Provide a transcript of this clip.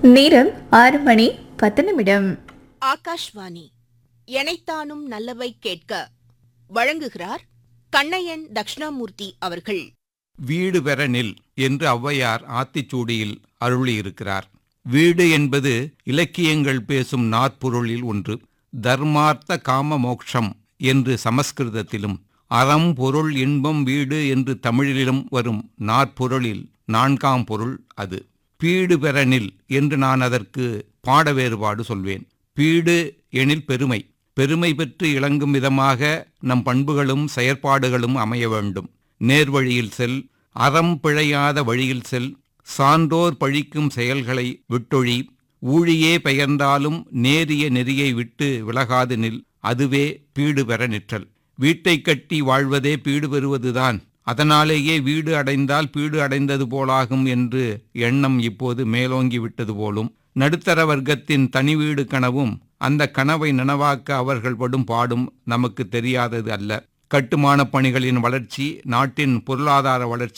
நேரம் ஆறு மணி பத்து நிமிடம் ஆகாஷ்வாணி எனைத்தானும் நல்லவை கேட்க வழங்குகிறார் கண்ணையன் தக்ஷணாமூர்த்தி அவர்கள் வீடு பெற நில் என்று ஔவையார் ஆத்திச்சூடியில் அருளியிருக்கிறார் வீடு என்பது இலக்கியங்கள் பேசும் நாற்பொருளில் ஒன்று தர்மார்த்த காம மோக்ஷம் என்று சமஸ்கிருதத்திலும் அறம் பொருள் இன்பம் வீடு என்று தமிழிலும் வரும் நாற்பொருளில் நான்காம் பொருள் அது பீடு பெற நில் என்று நான் அதற்கு பாட வேறுபாடு சொல்வேன் பீடு எனில் பெருமை பெருமை பெற்று இளங்கும் விதமாக நம் பண்புகளும் செயற்பாடுகளும் அமைய வேண்டும் நேர்வழியில் செல் அறம் பிழையாத வழியில் செல் சான்றோர் பழிக்கும் செயல்களை விட்டொழி ஊழியே பெயர்ந்தாலும் நேரிய நெறியை விட்டு விலகாது நில் அதுவே பீடு பெற நிற்றல் வீட்டை கட்டி வாழ்வதே பீடு பெறுவதுதான் அதனாலேயே வீடு அடைந்தால் பீடு அடைந்தது போலாகும் என்று எண்ணம் இப்போது மேலோங்கி விட்டது போலும் நடுத்தர வர்க்கத்தின் தனி வீடு கனவும் அந்த கனவை நனவாக்க அவர்கள் படும் பாடும் நமக்கு தெரியாதது அல்ல கட்டுமானப் பணிகளின் வளர்ச்சி நாட்டின் பொருளாதார வளர்ச்சி